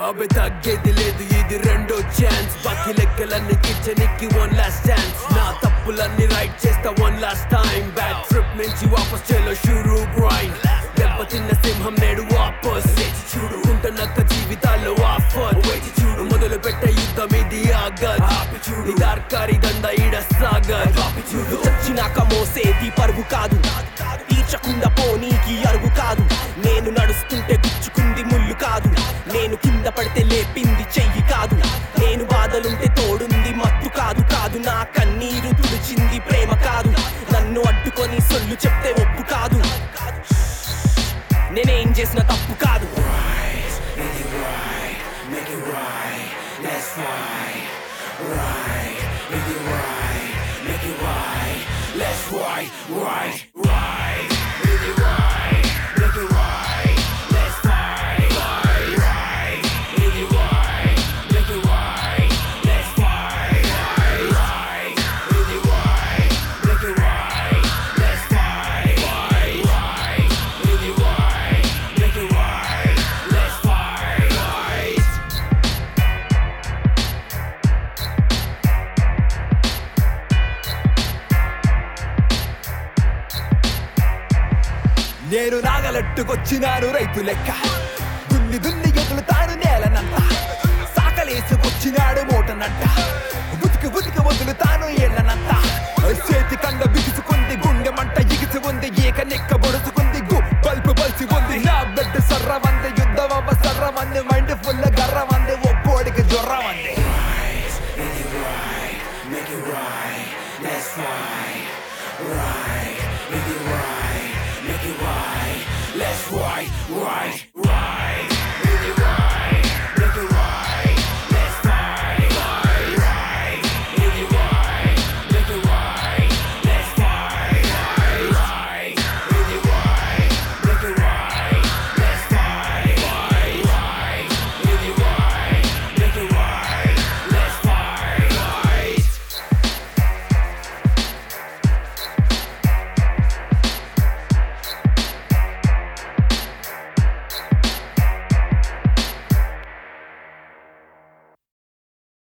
అబే తగ్గేది లేదు ఇది రెండో ఛాన్స్ బాకీ లెక్కలన్నీ కిచెనికి వన్ లాస్ట్ ఛాన్స్ నా తప్పులన్నీ రైట్ చేస్తా one last time bad trip నుంచి వాపస్ చేలో షూరు గ్రైండ్ దెబ్బతిన్న సింహం నేడు వాపస్ చూడు ఉంటున్నక్క జీవితాల్లో ఆఫర్ చూడు మొదలు పెట్టే యుద్ధం ఇది ఆగద్ చూడు దార్కారి దండ ఈడ సాగర్ చూడు చచ్చినాక మోసేది పరుగు కాదు తీర్చకుండా పోనీకి అరుగు కాదు నేను నడుస్తుంటే గుచ్చుకుంది ముళ్ళు కాదు నేను కింద పడితే లేపింది చెయ్యి కాదు నేను బాధలుంటే తోడుంది మత్తు కాదు కాదు నా కన్నీరు తుడిచింది ప్రేమ కాదు నన్ను అడ్డుకొని సొల్లు చెప్తే ఒప్పు కాదు నేనేం చేసిన తప్పు కాదు నేను నాగలట్టుకొచ్చినాను రైతు లెక్క దున్ని దున్ని ఎదులుతాను నేలనంత సాకలేసుకొచ్చినాడు మూటనంట బుతికి బుతికి వదులుతాను ఏళ్ళనంత చేతి కండ బిగుసుకుంది గుండె మంట ఎగిసి ఉంది ఏక నెక్క బొడుచుకుంది గు బల్బు బల్సి ఉంది నా బిడ్డ సర్రమంది యుద్ధం సర్రమంది మైండ్ ఫుల్ గర్రమంది ఒక్కోడికి జ్వరం అంది Make it right, let's fly.